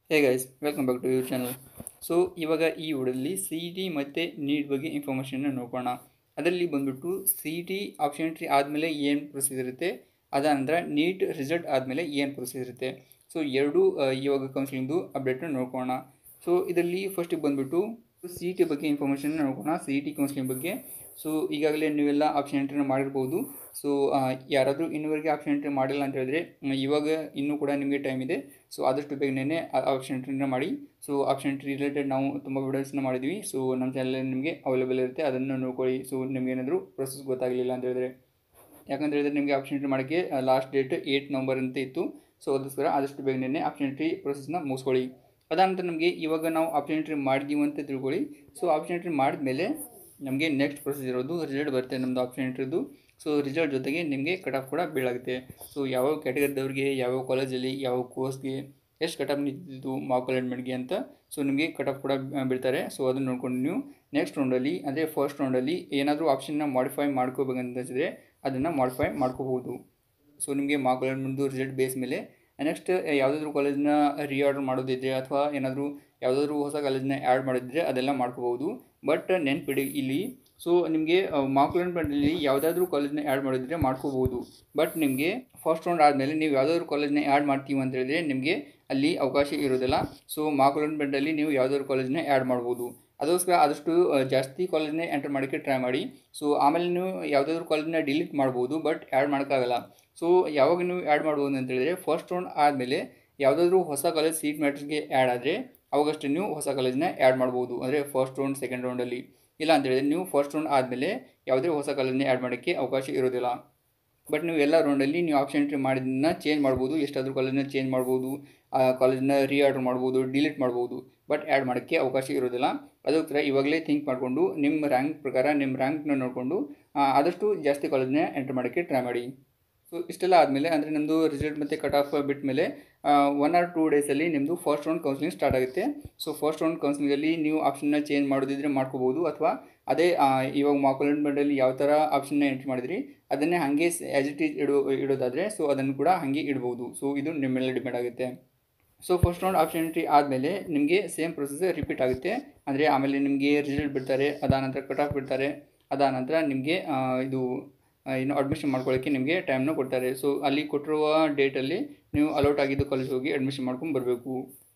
hey guys welcome back to your channel so ಇವಾಗ ಈ ವಿಡಿಯೋದಲ್ಲಿ ಸಿ ಇ ಟಿ ಮತ್ತು ನೀಟ್ ಬಗ್ಗೆ ಇನ್ಫಾರ್ಮೇಷನ್ನ ನೋಡೋಣ ಅದರಲ್ಲಿ ಬಂದ್ಬಿಟ್ಟು C E T option entry ಆದಮೇಲೆ ಏನು ಪ್ರೊಸೀಜರ್ ಇರುತ್ತೆ ಅದಾನಂತರ ನೀಟ್ ರಿಸಲ್ಟ್ ಆದಮೇಲೆ ಏನು ಪ್ರೊಸೀಜರ್ ಇರುತ್ತೆ ಸೊ ಎರಡೂ ಆ, ಇವಾಗ ಕೌನ್ಸಿಲಿಂಗ್ದು ಅಪ್ಡೇಟ್ನ ನೋಡ್ಕೊಳ್ಳೋಣ ಸೊ ಇದರಲ್ಲಿ ಫಸ್ಟಿಗೆ ಬಂದುಬಿಟ್ಟು ಸಿ ಇ ಟಿ ಬಗ್ಗೆ ಇನ್ಫಾರ್ಮೇಷನ್ ನೋಡೋಣ ಸಿ ಇ ಟಿ ಕೌನ್ಸಿಲಿಂಗ್ ಬಗ್ಗೆ ಸೊ ಈಗಾಗಲೇ ನೀವೆಲ್ಲ ಆಪ್ಷನ್ ಎಂಟ್ರಿನ ಮಾಡಿರ್ಬೋದು ಸೊ ಯಾರಾದರೂ ಇನ್ನೂವರೆಗೆ ಆಪ್ಷನ್ ಎಂಟ್ರಿ ಮಾಡಿಲ್ಲ ಅಂತ ಹೇಳಿದ್ರೆ ಮ್, ಇವಾಗ ಇನ್ನೂ ಕೂಡ ನಿಮಗೆ ಟೈಮ್ ಇದೆ ಸೊ ಆದಷ್ಟು ಬೇಗನೆ ಆಪ್ಷನ್ ಎಂಟ್ರಿನ ಮಾಡಿ ಸೊ ಆಪ್ಷನ್ ಎಂಟ್ರಿ ರಿಲೇಟೆಡ್ ನಾವು ತುಂಬ ವಿಡಿಯೋಸ್ನ ಮಾಡಿದ್ವಿ ಸೊ ನಮ್ಮ ಚಾನಲಲ್ಲಿ ನಿಮಗೆ ಅವೈಲೇಬಲ್ ಇರುತ್ತೆ ಅದನ್ನು ನೋಡ್ಕೊಳ್ಳಿ ಸೊ ನಿಮ್ಗೆ ಏನಾದರೂ ಪ್ರೊಸೆಸ್ ಗೊತ್ತಾಗಲಿಲ್ಲ ಅಂತ ಹೇಳಿದ್ರೆ ಯಾಕಂತ ಹೇಳಿದ್ರೆ ನಿಮಗೆ ಆಪ್ಷನ್ ಎಂಟ್ರಿ ಮಾಡೋಕ್ಕೆ ಲಾಸ್ಟ್ ಡೇಟ್ ಏಯ್ಟ್ ನವಂಬರ್ ಅಂತ ಇತ್ತು ಸೊ ಅದಕ್ಕೋಸ್ಕರ ಆದಷ್ಟು ಬೇಗನೆ ಆಪ್ಷನ್ ಎಂಟ್ರಿ ಪ್ರೊಸೆಸ್ನ ಮುಗಿಸ್ಕೊಳ್ಳಿ ಅದಾನಂತರ ನಮಗೆ ಇವಾಗ ನಾವು ಆಪ್ಷನ್ ಎಂಟ್ರಿ ಮಾಡಿದ್ದೀವಿ ಅಂತ ತಿಳ್ಕೊಳ್ಳಿ ಸೊ ಆಪ್ಷನ್ ಎಂಟ್ರಿ ಮಾಡಿದ್ಮೇಲೆ ನಮಗೆ ನೆಕ್ಸ್ಟ್ ಪ್ರೊಸೆಸ್ ಇರೋದು ರಿಸಲ್ಟ್ ಬರುತ್ತೆ ನಮ್ಮದು ಆಪ್ಷನ್ ಎಂಟ್ರಿದು ಸೊ ರಿಸಲ್ಟ್ ಜೊತೆಗೆ ನಿಮಗೆ ಕಟ್ ಆಫ್ ಕೂಡ ಬೀಳಾಗುತ್ತೆ ಸೊ ಯಾವ ಕ್ಯಾಟಗರಿದವ್ರಿಗೆ ಯಾವ ಕಾಲೇಜಲ್ಲಿ ಯಾವ ಕೋರ್ಸ್ಗೆ ಎಷ್ಟು ಕಟ್ ಆಫ್ ನಿಂತಿದ್ದು ಮಾಕ್ ಅಲಾಟ್ಮೆಂಟ್ಗೆ ಅಂತ ಸೊ ನಿಮಗೆ ಕಟ್ ಆಫ್ ಕೂಡ ಬ- ಬೀಳ್ತಾರೆ ಸೊ ಅದನ್ನು ನೋಡ್ಕೊಂಡು ನೀವು ನೆಕ್ಸ್ಟ್ ರೌಂಡಲ್ಲಿ ಅಂದರೆ ಫಸ್ಟ್ ರೌಂಡಲ್ಲಿ ಏನಾದರೂ ಆಪ್ಷನ್ನ ಮಾಡಿಫೈ ಮಾಡ್ಕೋಬೇಕಂತ ಅನಿಸಿದ್ರೆ ಅದನ್ನು ಮಾಡಿಫೈ ಮಾಡ್ಕೋಬೋದು ಸೊ ನಿಮಗೆ ಮಾರ್ಕ್ ಅಲಾಟ್ಮೆಂಟ್ದು ರಿಸಲ್ಟ್ ಬೇಸ್ ಮೇಲೆ ನೆಕ್ಸ್ಟ್ ಯಾವುದಾದ್ರೂ ಕಾಲೇಜ್ನ ರೀಆರ್ಡರ್ ಮಾಡೋದಿದ್ರೆ ಅಥವಾ ಏನಾದರೂ ಯಾವುದಾದ್ರೂ ಹೊಸ ಕಾಲೇಜ್ನ ಆ್ಯಡ್ ಮಾಡೋದಿದ್ರೆ ಅದೆಲ್ಲ ಮಾಡ್ಕೋಬೋದು ಬಟ್ ನೆನ್ಪಿಡಿ ಇಲ್ಲಿ ಸೊ ನಿಮಗೆ ಮಾರ್ಕ್ ಅಲಾಟ್ಮೆಂಟಲ್ಲಿ ಯಾವುದಾದ್ರೂ ಕಾಲೇಜ್ನ ಆ್ಯಡ್ ಮಾಡಿದ್ರೆ ಮಾಡ್ಕೋಬೋದು ಬಟ್ ನಿಮಗೆ ಫಸ್ಟ್ ರೌಂಡ್ ಆದಮೇಲೆ ನೀವು ಯಾವುದಾದ್ರೂ ಕಾಲೇಜ್ನ ಆ್ಯಡ್ ಮಾಡ್ತೀವಿ ಅಂತ ಹೇಳಿದ್ರೆ ನಿಮಗೆ ಅಲ್ಲಿ ಅವಕಾಶ ಇರೋದಿಲ್ಲ ಸೊ ಮಾರ್ಕ್ ಅಲಾಟ್ಮೆಂಟಲ್ಲಿ ನೀವು ಯಾವುದಾದ್ರೂ ಕಾಲೇಜ್ನ ಆ್ಯಡ್ ಮಾಡ್ಬೋದು ಅದಕ್ಕೋಸ್ಕರ ಆದಷ್ಟು ಆ, ಜಾಸ್ತಿ ಕಾಲೇಜ್ನೇ ಎಂಟರ್ ಮಾಡೋಕ್ಕೆ ಟ್ರೈ ಮಾಡಿ ಸೊ ಆಮೇಲೆ ನೀವು ಯಾವುದಾದ್ರೂ ಕಾಲೇಜ್ನ ಡಿಲೀಟ್ ಮಾಡ್ಬೋದು ಬಟ್ ಆ್ಯಡ್ ಮಾಡೋಕ್ಕಾಗಲ್ಲ ಸೊ ಯಾವಾಗ ನೀವು ಆ್ಯಡ್ ಮಾಡ್ಬೋದು ಅಂತ ಹೇಳಿದ್ರೆ ಫಸ್ಟ್ ರೌಂಡ್ ಆದಮೇಲೆ ಯಾವುದಾದ್ರೂ ಹೊಸ ಕಾಲೇಜ್ ಸೀಟ್ ಮ್ಯಾಟ್ರಿಕ್ಸ್ಗೆ ಆ್ಯಡ್ ಆದರೆ ಅವಾಗಷ್ಟೇ ನೀವು ಹೊಸ ಕಾಲೇಜ್ನ ಆ್ಯಡ್ ಮಾಡ್ಬೋದು ಅಂದರೆ ಫಸ್ಟ್ ರೌಂಡ್ ಸೆಕೆಂಡ್ ರೌಂಡಲ್ಲಿ ಇಲ್ಲ ಅಂತ ಹೇಳಿದ್ರೆ ನೀವು ಫಸ್ಟ್ ರೌಂಡ್ ಆದಮೇಲೆ ಯಾವುದೇ ಹೊಸ ಕಾಲೇಜ್ನ ಆ್ಯಡ್ ಮಾಡೋಕ್ಕೆ ಅವಕಾಶ ಇರೋದಿಲ್ಲ ಬಟ್ ನೀವು ಎಲ್ಲ ರೌಂಡಲ್ಲಿ ನೀವು ಆಪ್ಷನ್ ಎಂಟ್ರಿ ಮಾಡಿದ್ದನ್ನ ಚೇಂಜ್ ಮಾಡ್ಬೋದು ಎಷ್ಟಾದರೂ ಕಾಲೇಜ್ನ ಚೇಂಜ್ ಮಾಡ್ಬೋದು ಆ ಕಾಲೇಜ್ನ ರೀಆರ್ಡರ್ ಮಾಡ್ಬೋದು ಡಿಲೀಟ್ ಮಾಡ್ಬೋದು ಬಟ್ ಆ್ಯಡ್ ಮಾಡೋಕ್ಕೆ ಅವಕಾಶ ಇರೋದಿಲ್ಲ ಅದಕ್ಕೋಸ್ಕರ ಇವಾಗಲೇ ಥಿಂಕ್ ಮಾಡಿಕೊಂಡು ನಿಮ್ಮ ರ್ಯಾಂಕ್ ಪ್ರಕಾರ ನಿಮ್ಮ ರ್ಯಾಂಕ್ನ ನೋಡಿಕೊಂಡು ಆದಷ್ಟು ಜಾಸ್ತಿ ಕಾಲೇಜ್ನ ಎಂಟರ್ ಮಾಡೋಕ್ಕೆ ಟ್ರೈ ಮಾಡಿ ಸೊ ಇಷ್ಟೆಲ್ಲ ಆದಮೇಲೆ ಅಂದರೆ ನಮ್ಮದು ರಿಸಲ್ಟ್ ಮತ್ತು ಕಟ್ ಆಫ್ ಬಿಟ್ಟ ಮೇಲೆ ಒನ್ ಆರ್ ಟೂ ಡೇಸಲ್ಲಿ ನಿಮ್ಮದು ಫಸ್ಟ್ ರೌಂಡ್ ಕೌನ್ಸಿಲಿಂಗ್ ಸ್ಟಾರ್ಟ್ ಆಗುತ್ತೆ ಸೊ ಫಸ್ಟ್ ರೌಂಡ್ ಕೌನ್ಸಿಲಿಂಗಲ್ಲಿ ನೀವು ಆಪ್ಷನ್ನ ಚೇಂಜ್ ಮಾಡೋದಿದ್ರೆ ಮಾಡ್ಕೋಬೋದು ಅಥವಾ ಅದೇ ಆ, ಇವಾಗ ಮಾಕುಲೆಂಟ್ಮೆಂಟಲ್ಲಿ ಯಾವ ಥರ ಆಪ್ಷನ್ನ ಎಂಟ್ರಿ ಮಾಡಿದ್ರಿ ಅದನ್ನೇ ಹಾಗೆ ಆ್ಯಸ್ ಇಟ್ ಈಸ್ ಇಡೋ ಇಡೋದಾದರೆ ಸೊ ಅದನ್ನು ಕೂಡ ಹಾಗೆ ಇಡ್ಬೋದು ಸೊ ಇದು ನಿಮ್ಮ ಮೇಲೆ ಡಿಪೆಂಡ್ ಆಗುತ್ತೆ so first round option entry ಆದಮೇಲೆ ನಿಮಗೆ ಸೇಮ್ ಪ್ರೊಸೆಸ್ ರಿಪೀಟ್ ಆಗುತ್ತೆ ಅಂದರೆ ಆಮೇಲೆ ನಿಮಗೆ ರಿಸಲ್ಟ್ ಬಿಡ್ತಾರೆ ಅದಾನಂತರ ಕಟ್ ಆಫ್ ಬಿಡ್ತಾರೆ ಅದಾನಂತರ ನಿಮಗೆ ಆ, ಇದು ಆ, ಇನ್ನು ಅಡ್ಮಿಷನ್ ಮಾಡ್ಕೊಳ್ಳೋಕ್ಕೆ ನಿಮಗೆ ಟೈಮ್ನ ಕೊಡ್ತಾರೆ ಸೊ ಅಲ್ಲಿ ಕೊಟ್ಟಿರುವ ಡೇಟಲ್ಲಿ ನೀವು ಅಲೌಟ್ ಆಗಿದ್ದು ಕಾಲೇಜ್ ಹೋಗಿ ಅಡ್ಮಿಷನ್ ಮಾಡ್ಕೊಂಡು ಬರಬೇಕು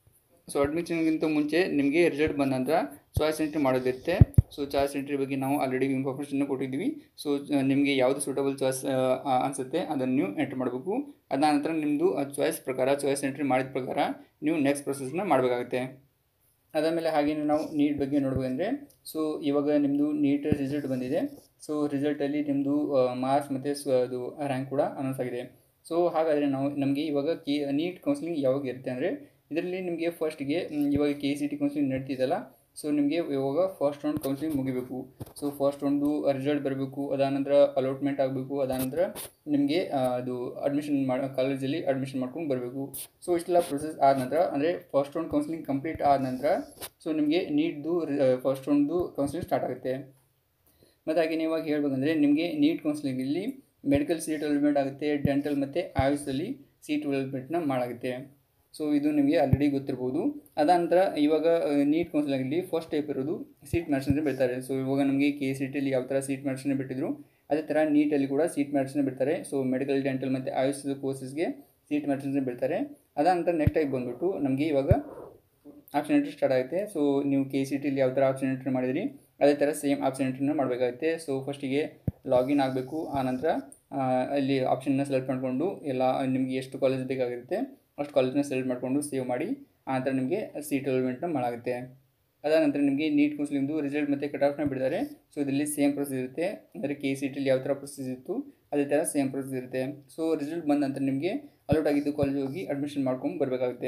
ಸೊ ಅಡ್ಮಿಷನ್ಗಿಂತ ಮುಂಚೆ ನಿಮಗೆ ರಿಸಲ್ಟ್ ಬಂದ ನಂತರ ಚಾಯ್ಸ್ ಎಂಟ್ರಿ ಮಾಡೋದಿರುತ್ತೆ ಸೊ ಚಾಯ್ಸ್ ಎಂಟ್ರಿ ಬಗ್ಗೆ ನಾವು ಆಲ್ರೆಡಿ ಇನ್ಫಾರ್ಮೇಷನ್ ಕೊಟ್ಟಿದ್ದೀವಿ ಸೊ ನಿಮಗೆ ಯಾವುದು ಸೂಟಬಲ್ ಚಾಯ್ಸ್ ಅನಿಸುತ್ತೆ ಅದನ್ನು ನೀವು ಎಂಟ್ರಿ ಮಾಡಬೇಕು ಅದಾನಂತರ ನಿಮ್ಮದು ಚಾಯ್ಸ್ ಪ್ರಕಾರ ಚಾಯ್ಸ್ ಎಂಟ್ರಿ ಮಾಡಿದ ಪ್ರಕಾರ ನೀವು ನೆಕ್ಸ್ಟ್ ಪ್ರೊಸೆಸ್ನ ಮಾಡಬೇಕಾಗುತ್ತೆ ಅದಾದಮೇಲೆ ಹಾಗೆಯೇ ನಾವು ನೀಟ್ ಬಗ್ಗೆ ನೋಡ್ಬೇಕಂದ್ರೆ ಸೊ ಇವಾಗ ನಿಮ್ಮದು ನೀಟ್ ರಿಸಲ್ಟ್ ಬಂದಿದೆ ಸೊ ರಿಸಲ್ಟಲ್ಲಿ ನಿಮ್ಮದು ಮಾರ್ಕ್ಸ್ ಮತ್ತು ಸ್ ಅದು ರ್ಯಾಂಕ್ ಕೂಡ ಅನೌನ್ಸ್ ಆಗಿದೆ ಸೊ ಹಾಗಾದರೆ ನಾವು ನಮಗೆ ಇವಾಗ ಕೆ ನೀಟ್ ಕೌನ್ಸಿಲಿಂಗ್ ಯಾವಾಗ ಇರುತ್ತೆ ಅಂದರೆ ಇದರಲ್ಲಿ ನಿಮಗೆ ಫಸ್ಟ್ಗೆ ಇವಾಗ ಕೆ ಸಿ ಟಿ ಕೌನ್ಸಿಲಿಂಗ್ ನಡೀತಿದಲ್ಲ ಸೊ ನಿಮಗೆ ಇವಾಗ ಫಸ್ಟ್ ರೌಂಡ್ ಕೌನ್ಸಿಲಿಂಗ್ ಮುಗಿಬೇಕು ಸೊ ಫಸ್ಟ್ ರೌಂಡು ರಿಸಲ್ಟ್ ಬರಬೇಕು ಅದಾನಂತರ ಅಲಾಟ್ಮೆಂಟ್ ಆಗಬೇಕು ಅದಾನಂತರ ನಿಮಗೆ ಅದು ಅಡ್ಮಿಷನ್ ಮಾಡಿ ಕಾಲೇಜಲ್ಲಿ ಅಡ್ಮಿಷನ್ ಮಾಡ್ಕೊಂಡು ಬರಬೇಕು ಸೊ ಇಷ್ಟೆಲ್ಲ ಪ್ರೊಸೆಸ್ ಆದ ನಂತರ ಅಂದರೆ ಫಸ್ಟ್ ರೌಂಡ್ ಕೌನ್ಸಿಲಿಂಗ್ ಕಂಪ್ಲೀಟ್ ಆದ ನಂತರ ಸೊ ನಿಮಗೆ ನೀಟ್ದು ಫಸ್ಟ್ ರೌಂಡ್ದು ಕೌನ್ಸಿಲಿಂಗ್ ಸ್ಟಾರ್ಟ್ ಆಗುತ್ತೆ ಮತ್ತು ಹಾಗೆ ಇವಾಗ ಹೇಳ್ಬೇಕಂದ್ರೆ ನಿಮಗೆ ನೀಟ್ ಕೌನ್ಸಿಲಿಂಗಲ್ಲಿ ಮೆಡಿಕಲ್ ಸೀಟ್ ಅಲಾಟ್ಮೆಂಟ್ ಆಗುತ್ತೆ ಡೆಂಟಲ್ ಮತ್ತು ಆಯುಷಲ್ಲಿ ಸೀಟ್ ಅಲಾಟ್ಮೆಂಟ್ನ ಮಾಡಾಗುತ್ತೆ ಸೊ ಇದು ನಿಮಗೆ ಆಲ್ರೆಡಿ ಗೊತ್ತಿರ್ಬೋದು ಅದಾನಂತರ ಇವಾಗ ನೀಟ್ ಕೌನ್ಸಿಲಿಂಗಲ್ಲಿ ಫಸ್ಟ್ ಟೈಪ್ ಇರೋದು ಸೀಟ್ ಮ್ಯಾಟ್ಸ್ನ ಬಿಡ್ತಾರೆ ಸೊ ಇವಾಗ ನಮಗೆ ಕೆ ಸಿ ಟಿಲಿ ಯಾವ ಥರ ಸೀಟ್ ಮ್ಯಾಟ್ಸ್ನ ಬಿಟ್ಟಿದ್ರು ಅದೇ ಥರ ನೀಟಲ್ಲಿ ಕೂಡ ಸೀಟ್ ಮ್ಯಾಟ್ಸ್ನ ಬಿಡ್ತಾರೆ ಸೊ ಮೆಡಿಕಲ್ ಡೆಂಟಲ್ ಮತ್ತು ಆಯುಷ್ ಕೋರ್ಸಸ್ಗೆ ಸೀಟ್ ಮ್ಯಾಟ್ಸ್ನ ಬಿಡ್ತಾರೆ ಅದಾನಂತರ ನೆಕ್ಸ್ಟ್ ಟೈಪ್ ಬಂದುಬಿಟ್ಟು ನಮಗೆ ಇವಾಗ ಆಪ್ಷನ್ ಎಂಟ್ರಿ ಸ್ಟಾರ್ಟ್ ಆಗುತ್ತೆ ಸೊ ನೀವು ಕೆ ಸಿ ಟಿಲಿ ಯಾವ ಥರ ಆಪ್ಷನ್ ಎಂಟ್ರಿ ಮಾಡಿದಿರಿ ಅದೇ ಥರ ಸೇಮ್ ಆಪ್ಷನ್ ಎಂಟ್ರಿನ ಮಾಡಬೇಕಾಗುತ್ತೆ ಸೊ ಫಸ್ಟಿಗೆ ಲಾಗಿನ್ ಆಗಬೇಕು ಆನಂತರ ಆ, ಅಲ್ಲಿ ಆಪ್ಷನ್ನ ಸೆಲೆಕ್ಟ್ ಮಾಡಿಕೊಂಡು ಎಲ್ಲ ನಿಮಗೆ ಎಷ್ಟು ಕಾಲೇಜ್ ಬೇಕಾಗಿರುತ್ತೆ ಅಷ್ಟು ಕಾಲೇಜ್ನ ಸೆಲೆಕ್ಟ್ ಮಾಡಿಕೊಂಡು ಸೇವ್ ಮಾಡಿ ಆನಂತರ ನಿಮಗೆ ಸೀಟ್ ಅಲಾಟ್ಮೆಂಟ್ನ ಮಾಡಾಗುತ್ತೆ ಅದಾದ ನಂತರ ನಿಮಗೆ ನೀಟ್ ಕೌನ್ಸಿಲಿಂಗ್ದು ರಿಸಲ್ಟ್ ಮತ್ತು ಕಟ್ ಆಫ್ನ ಬಿಡ್ತಾರೆ ಸೊ ಇದರಲ್ಲಿ ಸೇಮ್ ಪ್ರೊಸೆಸ್ ಇರುತ್ತೆ ಅಂದರೆ ಕೆ ಸಿ ಟಿಲಿ ಯಾವ ಥರ ಪ್ರೊಸೆಸ್ ಇತ್ತು ಅದೇ ಥರ ಸೇಮ್ ಪ್ರೊಸೆಸ್ ಇರುತ್ತೆ ಸೊ ರಿಸಲ್ಟ್ ಬಂದ ನಂತರ ನಿಮಗೆ ಅಲೌಟ್ ಆಗಿದ್ದು ಕಾಲೇಜ್ ಹೋಗಿ ಅಡ್ಮಿಷನ್ ಮಾಡ್ಕೊಂಡು ಬರಬೇಕಾಗುತ್ತೆ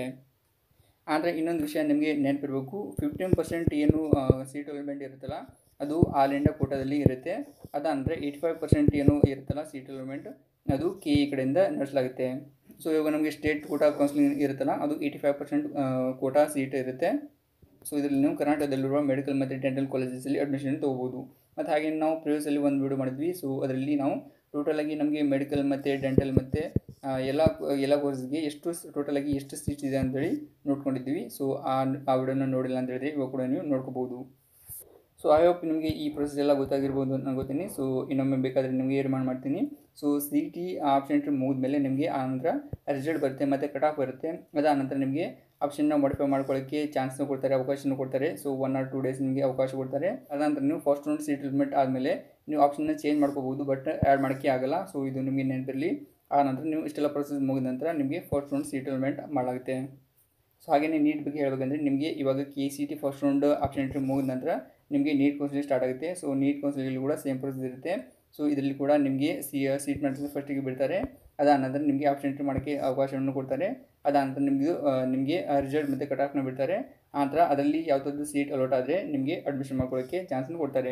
ಆದರೆ ಇನ್ನೊಂದು ವಿಷಯ ನಿಮಗೆ ನೆನಪಿರಬೇಕು ಫಿಫ್ಟೀನ್ ಪರ್ಸೆಂಟ್ ಏನು ಸೀಟ್ ಅಲಾಟ್ಮೆಂಟ್ ಇರುತ್ತಲ್ಲ ಅದು ಆಲ್ ಇಂಡಿಯಾ ಕೋಟಾದಲ್ಲಿ ಇರುತ್ತೆ ಅದಂದರೆ ಏಯ್ಟಿ ಫೈವ್ ಪರ್ಸೆಂಟ್ ಏನು ಇರುತ್ತಲ್ಲ ಸೀಟ್ ಅಲಾಟ್ಮೆಂಟ್ ಅದು ಕೆ ಇ ಕಡೆಯಿಂದ ನಡೆಸಲಾಗುತ್ತೆ ಸೊ ಇವಾಗ ನಮಗೆ ಸ್ಟೇಟ್ ಕೋಟಾ ಕೌನ್ಸಿಲಿಂಗ್ ಇರುತ್ತಲ್ಲ ಅದು eighty five percent quota seat ಇರುತ್ತೆ ಸೊ ಇದರಲ್ಲಿ ನೀವು ಕರ್ನಾಟಕದಲ್ಲಿರುವ ಮೆಡಿಕಲ್ ಮತ್ತು ಡೆಂಟಲ್ ಕಾಲೇಜಸಲ್ಲಿ ಅಡ್ಮಿಷನ್ ತೊಗೋಬೋದು ಮತ್ತು ಹಾಗೆ ನಾವು ಪ್ರಿವಿಯಸಲ್ಲಿ ಒಂದು ವಿಡಿಯೋ ಮಾಡಿದ್ವಿ ಸೊ ಅದರಲ್ಲಿ ನಾವು ಟೋಟಲಾಗಿ ನಮಗೆ ಮೆಡಿಕಲ್ ಮತ್ತು ಡೆಂಟಲ್ ಮತ್ತು ಎಲ್ಲ ಎಲ್ಲ ಕೋರ್ಸ್ಗೆ ಎಷ್ಟು ಟೋಟಲಾಗಿ ಎಷ್ಟು ಸೀಟ್ಸ್ ಇದೆ ಅಂತೇಳಿ ನೋಡ್ಕೊಂಡಿದ್ದೀವಿ ಸೊ ಆ ಆ ವಿಡಿಯೋನ ನೋಡಿಲ್ಲ ಅಂತ ಹೇಳಿದ್ರೆ ಇವಾಗ ಕೂಡ ನೀವು ನೋಡ್ಕೋಬೋದು ಸೊ ಐ ಹೋಪ್ ನಿಮಗೆ ಈ ಪ್ರೊಸೆಸ್ ಎಲ್ಲ ಗೊತ್ತಾಗಿರ್ಬೋದು ಅಂತ ಅನ್ಕೋತೀನಿ ಸೊ ಇನ್ನೊಮ್ಮೆ ಬೇಕಾದರೆ ನಿಮಗೆ ರಿಮೈಂಡ್ ಮಾಡ್ತೀನಿ so C T option entry ಮುಗಿದ್ಮೇಲೆ ನಿಮಗೆ ಆ ನಂತರ ರಿಸಲ್ಟ್ ಬರುತ್ತೆ ಮತ್ತು ಕಟ್ ಆಫ್ ಬರುತ್ತೆ ಅದಾದ ನಂತರ ನಿಮಗೆ ಆಪ್ಷನ್ನ ಮಾಡಿಫೈ ಮಾಡ್ಕೊಳ್ಳೋಕ್ಕೆ ಚಾನ್ಸ್ನ ಕೊಡ್ತಾರೆ ಅವಕಾಶನೂ ಕೊಡ್ತಾರೆ so one or two days ನಿಮಗೆ ಅವಕಾಶ ಕೊಡ್ತಾರೆ ಅದಾನಂತರ ನೀವು ಫಸ್ಟ್ ರೌಂಡ್ ಸೀಟ್ ಲಿಮಿಟ್ ಆದಮೇಲೆ ನೀವು ಆಪ್ಷನ್ನ ಚೇಂಜ್ ಮಾಡ್ಕೋಬೋದು ಬಟ್ ಆ್ಯಡ್ ಮಾಡೋಕ್ಕೆ ಆಗಲ್ಲ ಸೊ ಇದು ನಿಮಗೆ ನೆನಪಿರಲಿ ಆ ನಂತರ ನೀವು ಇಷ್ಟೆಲ್ಲ ಪ್ರೊಸೆಸ್ ಮುಗಿದ ನಂತರ ನಿಮಗೆ ಫಸ್ಟ್ ರೌಂಡ್ ಸೀಟಲ್ಮೆಂಟ್ ಮಾಡಾಗುತ್ತೆ ಸೊ ಹಾಗೆಯೇ ನೀಟ್ ಬಗ್ಗೆ ಹೇಳಬೇಕಂದ್ರೆ ನಿಮಗೆ ಇವಾಗ K C T first round option entry ಮುಗಿದ ನಂತರ ನಿಮಗೆ ನೀಟ್ ಕೌನ್ಸಿಲಿಂಗ್ ಸ್ಟಾರ್ಟ್ ಆಗುತ್ತೆ ಸೊ ನೀಟ್ ಕೌನ್ಸಿಲಿಂಗ್ ಕೂಡ ಸೇಮ್ ಪ್ರೊಸೆಸ್ ಇರುತ್ತೆ ಸೊ ಇದರಲ್ಲಿ ಕೂಡ ನಿಮಗೆ ಸಿ ಸೀಟ್ ಮೆಟ್ರಿಕ್ಸ್ ಫಸ್ಟಿಗೆ ಬಿಡ್ತಾರೆ ಅದಾದ ನಂತರ ನಿಮಗೆ ಆಪ್ಷನ್ ಎಂಟ್ರಿ ಮಾಡೋಕ್ಕೆ ಅವಕಾಶವನ್ನು ಕೊಡ್ತಾರೆ ಅದಾದ ನಂತರ ನಿಮಗೆ ನಿಮಗೆ ರಿಸಲ್ಟ್ ಮತ್ತು ಕಟ್ ಆಫ್ನ ಬಿಡ್ತಾರೆ ಆ ನಂತರ ಅದರಲ್ಲಿ ಯಾವುದಾದ್ರು ಸೀಟ್ ಅಲೋಟ್ ಆದರೆ ನಿಮಗೆ ಅಡ್ಮಿಷನ್ ಮಾಡ್ಕೊಳ್ಳೋಕ್ಕೆ ಚಾನ್ಸನ್ನು ಕೊಡ್ತಾರೆ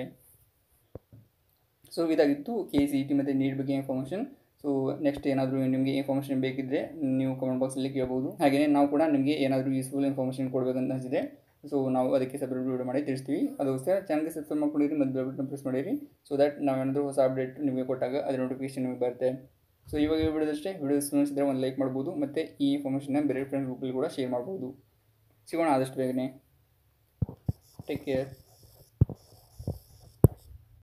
ಸೊ ಇದಾಗಿತ್ತು ಕೆ ಸಿ ಟಿ ಮತ್ತು ನೀಟ್ ಬಗ್ಗೆ ಇನ್ಫಾರ್ಮೇಷನ್ ಸೊ ನೆಕ್ಸ್ಟ್ ಏನಾದರೂ ನಿಮಗೆ ಇನ್ಫಾರ್ಮೇಷನ್ ಬೇಕಿದ್ದರೆ ನೀವು ಕಮೆಂಟ್ ಬಾಕ್ಸಲ್ಲಿ ಕೇಳ್ಬೋದು ಹಾಗೆಯೇ ನಾವು ಕೂಡ ನಿಮಗೆ ಏನಾದರೂ ಯೂಸ್ಫುಲ್ ಇನ್ಫಾರ್ಮೇಷನ್ ಕೊಡಬೇಕಂತ ಅನಿಸಿದೆ ಸೊ ನಾವು ಅದಕ್ಕೆ ಸಪ್ರೇಟ್ ವಿಡಿಯೋ ಮಾಡಿ ತಿಳಿಸ್ತೀವಿ ಅದಕ್ಕೋಸ್ಕರ ಚಾನಲ್ಗೆ ಸಬ್ಸ್ಕ್ರೈಬ್ ಮಾಡ್ಕೊಂಡಿರಿ ಮತ್ತು ಬೆಲ್ ಬಟನ್ ಪ್ರೆಸ್ ಮಾಡಿರಿ ಸೊ ದಟ್ ನಾವೇನಾದರೂ ಹೊಸ ಅಪ್ಡೇಟ್ ನಿಮಗೆ ಕೊಟ್ಟಾಗ ಅದರ ನೋಟಿಫಿಕೇಶನ್ ನಿಮಗೆ ಬರುತ್ತೆ ಸೊ ಇವಾಗ ಈ ವಿಡಿಯೋದಷ್ಟೇ ವಿಡಿಯೋ ಅನಿಸಿದ್ರೆ ಒಂದು ಲೈಕ್ ಮಾಡ್ಬೋದು ಮತ್ತು ಈ ಇನ್ಫಾರ್ಮೇಷನ್ನ ಬೇರೆ ಫ್ರೆಂಡ್ಸ್ ಗ್ರೂಪಲ್ಲಿ ಕೂಡ ಶೇರ್ ಮಾಡ್ಬೋದು ಸಿಗೋಣ ಆದಷ್ಟು ಬೇಗನೆ ಟೇಕ್ ಕೇರ್